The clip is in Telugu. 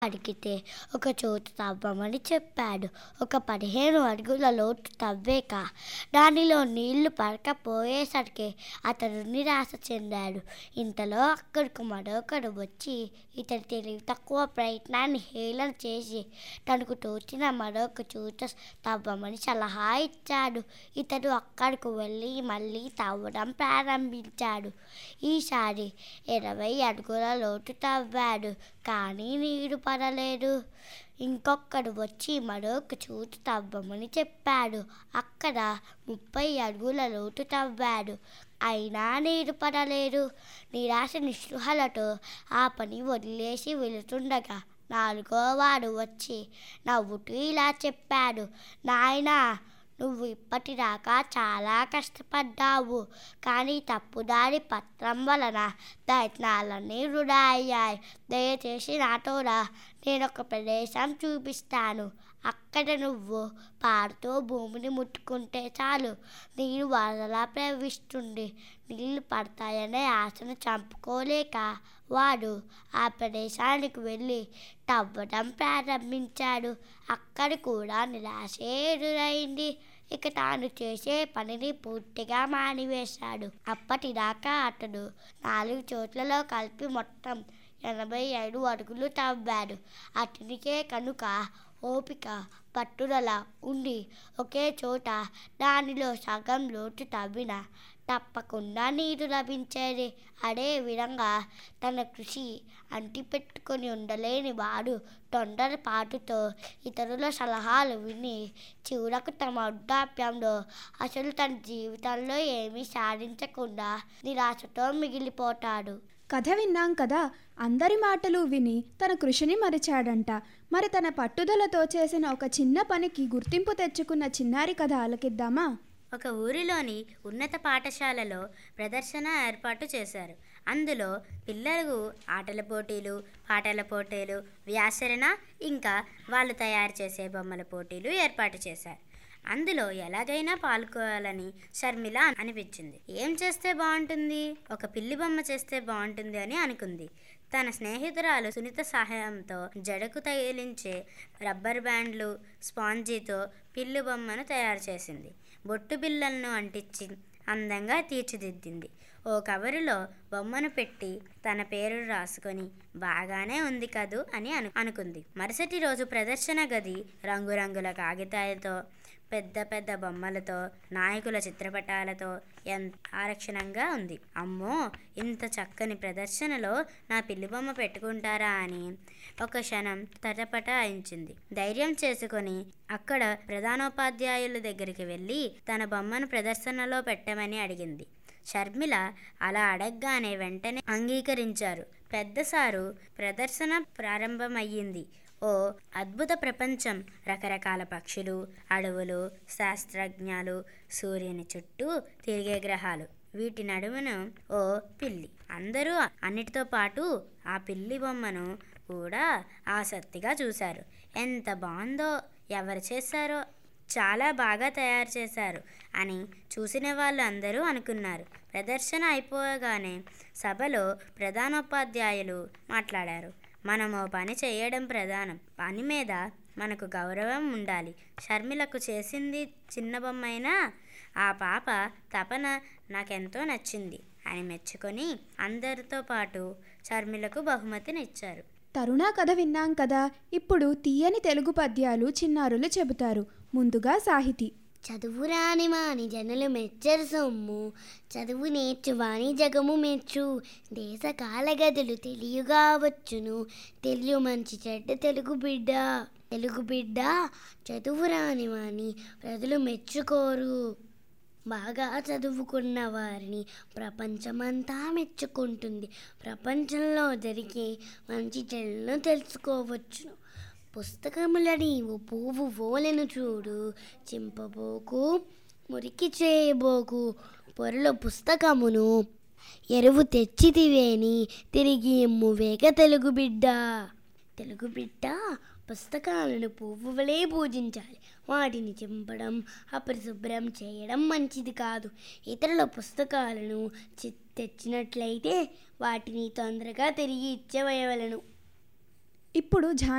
అడిగితే ఒక చోటు తవ్వమని చెప్పాడు ఒక పదిహేను అడుగుల లోతు తవ్వాక దానిలో నీళ్లు పడకపోయేసరికి అతడు నిరాశ చెందాడు ఇంతలో అక్కడికి మరొకడు వచ్చి ఇతడి తెలివి తక్కువ ప్రయత్నాన్ని హేళన చేసి తనకు తోచిన మరొక చోట తవ్వమని సలహా ఇచ్చాడు ఇతడు అక్కడికి వెళ్ళి మళ్ళీ తవ్వడం ప్రారంభించాడు ఈసారి ఇరవై అడుగుల లోతు తవ్వాడు కానీ నీరు పడలేదు ఇంకొకడు వచ్చి మరొక చోటు తవ్వమని చెప్పాడు అక్కడ ముప్పై అడుగుల లోతు తవ్వాడు అయినా నీరు పడలేదు నిరాశ నిస్పృహలతో ఆ పని వదిలేసి వెళుతుండగా నాలుగో వాడు వచ్చి నవ్వుతూ ఇలా చెప్పాడు నాయనా నువ్వు ఇప్పటిదాకా చాలా కష్టపడ్డావు కానీ తప్పుదారి పత్రం వలన ప్రయత్నాలన్నీ వృధా అయ్యాయి దయచేసి నాతో రా నేను ఒక ప్రదేశం చూపిస్తాను అక్కడ నువ్వు పాడుతూ భూమిని ముట్టుకుంటే చాలు నీరు వరదలా ప్రవహిస్తుంది నీళ్లు పడతాయనే ఆశను చంపుకోలేక వాడు ఆ ప్రదేశానికి వెళ్ళి తవ్వడం ప్రారంభించాడు అక్కడ కూడా నిరాశే ఎదురైంది ఇక తాను చేసే పనిని పూర్తిగా మానివేశాడు అప్పటిదాకా అతడు నాలుగు చోట్లలో కలిపి మొత్తం ఎనభై ఐదు అడుగులు తవ్వాడు అతనికే కనుక ఓపిక పట్టుదల ఉండి ఒకే చోట దానిలో సగం లోతు తవ్విన తప్పకుండా నీరు లభించేది అదే విధంగా తన కృషి అంటిపెట్టుకొని ఉండలేని వాడు తొందరపాటుతో ఇతరుల సలహాలు విని చివరకు తమ వృద్ధాప్యంలో అసలు తన జీవితంలో ఏమీ సాధించకుండా నిరాశతో మిగిలిపోతాడు కథ విన్నాం కదా అందరి మాటలు విని తన కృషిని మరిచాడంట మరి తన పట్టుదలతో చేసిన ఒక చిన్న పనికి గుర్తింపు తెచ్చుకున్న చిన్నారి కథ ఆలకిద్దామా ఒక ఊరిలోని ఉన్నత పాఠశాలలో ప్రదర్శన ఏర్పాటు చేశారు అందులో పిల్లలకు ఆటల పోటీలు పాటల పోటీలు వ్యాసరణ ఇంకా వాళ్ళు తయారు చేసే బొమ్మల పోటీలు ఏర్పాటు చేశారు అందులో ఎలాగైనా పాల్గొవాలని షర్మిల అనిపించింది ఏం చేస్తే బాగుంటుంది ఒక పిల్లి బొమ్మ చేస్తే బాగుంటుంది అని అనుకుంది తన స్నేహితురాలు సునీత సహాయంతో జడకు తగిలించే రబ్బర్ బ్యాండ్లు స్పాంజీతో పిల్లి బొమ్మను తయారు చేసింది బొట్టు బిళ్ళలను అంటించి అందంగా తీర్చిదిద్దింది ఓ కవరులో బొమ్మను పెట్టి తన పేరు రాసుకొని బాగానే ఉంది కదూ అని అను అనుకుంది మరుసటి రోజు ప్రదర్శన గది రంగురంగుల కాగితాలతో పెద్ద పెద్ద బొమ్మలతో నాయకుల చిత్రపటాలతో ఎంత ఆరక్షణంగా ఉంది అమ్మో ఇంత చక్కని ప్రదర్శనలో నా పిల్లి బొమ్మ పెట్టుకుంటారా అని ఒక క్షణం తటపటాయించింది ధైర్యం చేసుకొని అక్కడ ప్రధానోపాధ్యాయుల దగ్గరికి వెళ్ళి తన బొమ్మను ప్రదర్శనలో పెట్టమని అడిగింది షర్మిల అలా అడగగానే వెంటనే అంగీకరించారు పెద్ద సారు ప్రదర్శన ప్రారంభమయ్యింది ఓ అద్భుత ప్రపంచం రకరకాల పక్షులు అడవులు శాస్త్రజ్ఞాలు సూర్యుని చుట్టూ తిరిగే గ్రహాలు వీటి నడుమున ఓ పిల్లి అందరూ అన్నిటితో పాటు ఆ పిల్లి బొమ్మను కూడా ఆసక్తిగా చూశారు ఎంత బాగుందో ఎవరు చేశారో చాలా బాగా తయారు చేశారు అని చూసిన వాళ్ళు అందరూ అనుకున్నారు ప్రదర్శన అయిపోగానే సభలో ప్రధానోపాధ్యాయులు మాట్లాడారు మనం ఓ పని చేయడం ప్రధానం పని మీద మనకు గౌరవం ఉండాలి షర్మిలకు చేసింది చిన్న బొమ్మైనా ఆ పాప తపన నాకెంతో నచ్చింది అని మెచ్చుకొని అందరితో పాటు షర్మిలకు బహుమతినిచ్చారు తరుణ కథ విన్నాం కదా ఇప్పుడు తీయని తెలుగు పద్యాలు చిన్నారులు చెబుతారు ముందుగా సాహితీ చదువు రాని మాని జనులు మెచ్చరు సొమ్ము చదువు నేర్చువాని జగము మెచ్చు దేశ కాలగదులు తెలియగా వచ్చును తెలియ మంచి చెడ్డ తెలుగు బిడ్డ తెలుగు బిడ్డ చదువు రాని వాని ప్రజలు మెచ్చుకోరు బాగా చదువుకున్న వారిని ప్రపంచమంతా మెచ్చుకుంటుంది ప్రపంచంలో జరిగే మంచి చెడులను తెలుసుకోవచ్చును పుస్తకముల నీవు పువ్వు ఓలెను చూడు చింపబోకు మురికి చేయబోకు పొరల పుస్తకమును ఎరువు తెచ్చితివేని తిరిగి ఎమ్ము వేగ తెలుగు బిడ్డ తెలుగు బిడ్డ పుస్తకాలను పువ్వులే పూజించాలి వాటిని చింపడం అపరిశుభ్రం చేయడం మంచిది కాదు ఇతరుల పుస్తకాలను చి- తెచ్చినట్లయితే వాటిని తొందరగా తిరిగి ఇచ్చేవేయవలను ఇప్పుడు ఝా